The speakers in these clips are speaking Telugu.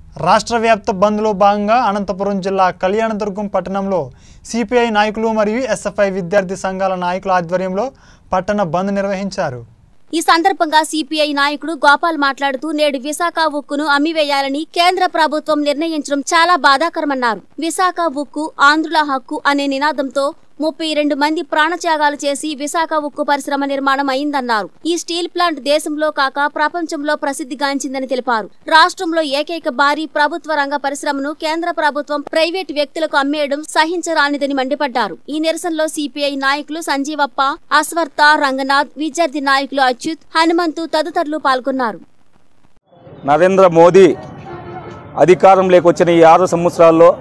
రాష్ట్ర వ్యాప్త బంద్లో భాగంగా అనంతపురం జిల్లా కళ్యాణదుర్గం పట్టణంలో సిపిఐ నాయకులు మరియు ఎస్ఎఫ్ఐ విద్యార్థి సంఘాల నాయకుల ఆధ్వర్యంలో పట్టణ బంద్ నిర్వహించారు ఈ సందర్భంగా సిపిఐ నాయకుడు గోపాల్ మాట్లాడుతూ నేడు విశాఖ ఉక్కును అమ్మివేయాలని కేంద్ర ప్రభుత్వం నిర్ణయించడం చాలా బాధాకరమన్నారు విశాఖ ఉక్కు ఆంధ్రుల హక్కు అనే నినాదంతో ముప్పై రెండు మంది ప్రాణత్యాగాలు చేసి విశాఖ ఉక్కు పరిశ్రమ నిర్మాణం అయిందన్నారు ఈ స్టీల్ ప్లాంట్ దేశంలో కాక ప్రపంచంలో ప్రసిద్ధిగాంచిందని తెలిపారు రాష్ట్రంలో ఏకైక భారీ ప్రభుత్వ రంగ పరిశ్రమను కేంద్ర ప్రభుత్వం ప్రైవేటు వ్యక్తులకు అమ్మేయడం సహించరానిదని మండిపడ్డారు ఈ నిరసనలో సిపిఐ నాయకులు సంజీవప్ప అస్వర్త రంగనాథ్ విద్యార్థి నాయకులు అచ్యుత్ హనుమంతు తదితరులు పాల్గొన్నారు నరేంద్ర మోదీ అధికారంలోకి వచ్చిన ఈ ఆరు సంవత్సరాల్లో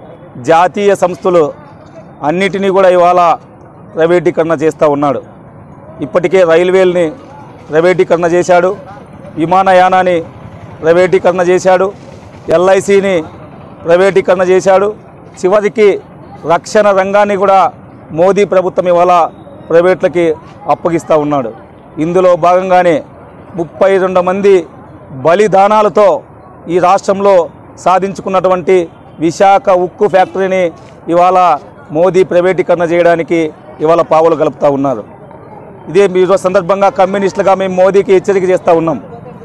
జాతీయ సంస్థలు అన్నిటినీ కూడా ఇవాళ ప్రైవేటీకరణ చేస్తూ ఉన్నాడు ఇప్పటికే రైల్వేల్ని ప్రైవేటీకరణ చేశాడు విమానయానాన్ని ప్రైవేటీకరణ చేశాడు ఎల్ఐసిని ప్రైవేటీకరణ చేశాడు చివరికి రక్షణ రంగాన్ని కూడా మోదీ ప్రభుత్వం ఇవాళ ప్రైవేట్లకి అప్పగిస్తూ ఉన్నాడు ఇందులో భాగంగానే ముప్పై రెండు మంది బలిదానాలతో ఈ రాష్ట్రంలో సాధించుకున్నటువంటి విశాఖ ఉక్కు ఫ్యాక్టరీని ఇవాళ మోదీ ప్రైవేటీకరణ చేయడానికి ఇవాళ పావులు కలుపుతూ ఉన్నారు ఇదే మీరు సందర్భంగా కమ్యూనిస్టులుగా మేము మోదీకి హెచ్చరిక చేస్తూ ఉన్నాం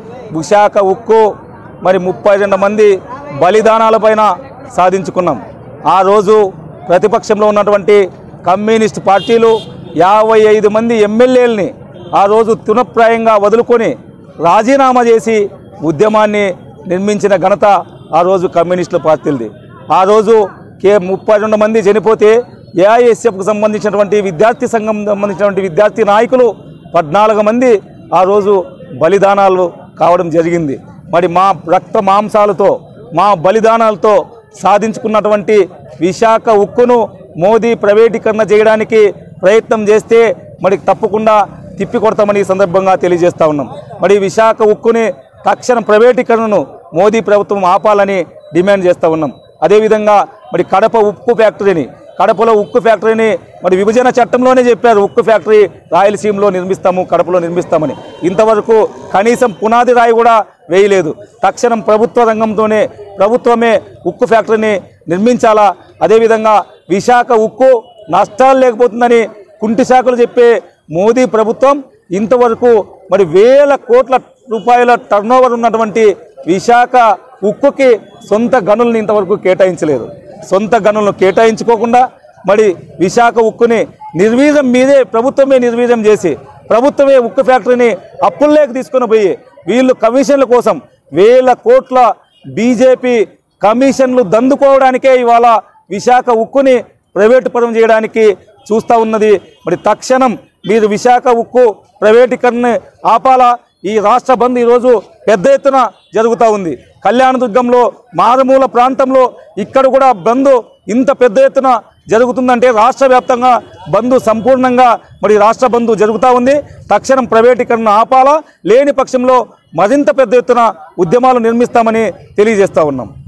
విశాఖ ఉక్కు మరి ముప్పై రెండు మంది బలిదానాలపైన సాధించుకున్నాం ఆ రోజు ప్రతిపక్షంలో ఉన్నటువంటి కమ్యూనిస్ట్ పార్టీలు యాభై ఐదు మంది ఎమ్మెల్యేలని ఆ రోజు తునప్రాయంగా వదులుకొని రాజీనామా చేసి ఉద్యమాన్ని నిర్మించిన ఘనత ఆ రోజు కమ్యూనిస్టుల పార్టీలది ఆ రోజు కే ముప్పై రెండు మంది చనిపోతే ఏఐఎస్ఎఫ్కు సంబంధించినటువంటి విద్యార్థి సంఘం సంబంధించినటువంటి విద్యార్థి నాయకులు పద్నాలుగు మంది ఆ రోజు బలిదానాలు కావడం జరిగింది మరి మా రక్త మాంసాలతో మా బలిదానాలతో సాధించుకున్నటువంటి విశాఖ ఉక్కును మోదీ ప్రైవేటీకరణ చేయడానికి ప్రయత్నం చేస్తే మరి తప్పకుండా తిప్పి కొడతామని ఈ సందర్భంగా తెలియజేస్తా ఉన్నాం మరి విశాఖ ఉక్కుని తక్షణ ప్రైవేటీకరణను మోదీ ప్రభుత్వం ఆపాలని డిమాండ్ చేస్తూ ఉన్నాం అదేవిధంగా మరి కడప ఉక్కు ఫ్యాక్టరీని కడపలో ఉక్కు ఫ్యాక్టరీని మరి విభజన చట్టంలోనే చెప్పారు ఉక్కు ఫ్యాక్టరీ రాయలసీమలో నిర్మిస్తాము కడపలో నిర్మిస్తామని ఇంతవరకు కనీసం పునాది రాయి కూడా వేయలేదు తక్షణం ప్రభుత్వ రంగంతోనే ప్రభుత్వమే ఉక్కు ఫ్యాక్టరీని నిర్మించాలా అదేవిధంగా విశాఖ ఉక్కు నష్టాలు లేకపోతుందని కుంటి శాఖలు చెప్పే మోదీ ప్రభుత్వం ఇంతవరకు మరి వేల కోట్ల రూపాయల టర్నోవర్ ఉన్నటువంటి విశాఖ ఉక్కుకి సొంత గనులను ఇంతవరకు కేటాయించలేదు సొంత గనులను కేటాయించుకోకుండా మరి విశాఖ ఉక్కుని నిర్వీర్యం మీదే ప్రభుత్వమే నిర్వీర్యం చేసి ప్రభుత్వమే ఉక్కు ఫ్యాక్టరీని అప్పుల్లోకి తీసుకొని పోయి వీళ్ళు కమిషన్ల కోసం వేల కోట్ల బీజేపీ కమిషన్లు దందుకోవడానికే ఇవాళ విశాఖ ఉక్కుని ప్రైవేటు పరం చేయడానికి చూస్తూ ఉన్నది మరి తక్షణం మీరు విశాఖ ఉక్కు ప్రైవేటీకరణ ఆపాలా ఈ రాష్ట్ర బంద్ ఈరోజు పెద్ద ఎత్తున జరుగుతూ ఉంది కళ్యాణదుర్గంలో మారుమూల ప్రాంతంలో ఇక్కడ కూడా బంద్ ఇంత పెద్ద ఎత్తున జరుగుతుందంటే రాష్ట్ర వ్యాప్తంగా బంద్ సంపూర్ణంగా మరి రాష్ట్ర బంద్ జరుగుతూ ఉంది తక్షణం ప్రైవేటీకరణ ఆపాలా లేని పక్షంలో మరింత పెద్ద ఎత్తున ఉద్యమాలు నిర్మిస్తామని తెలియజేస్తూ ఉన్నాం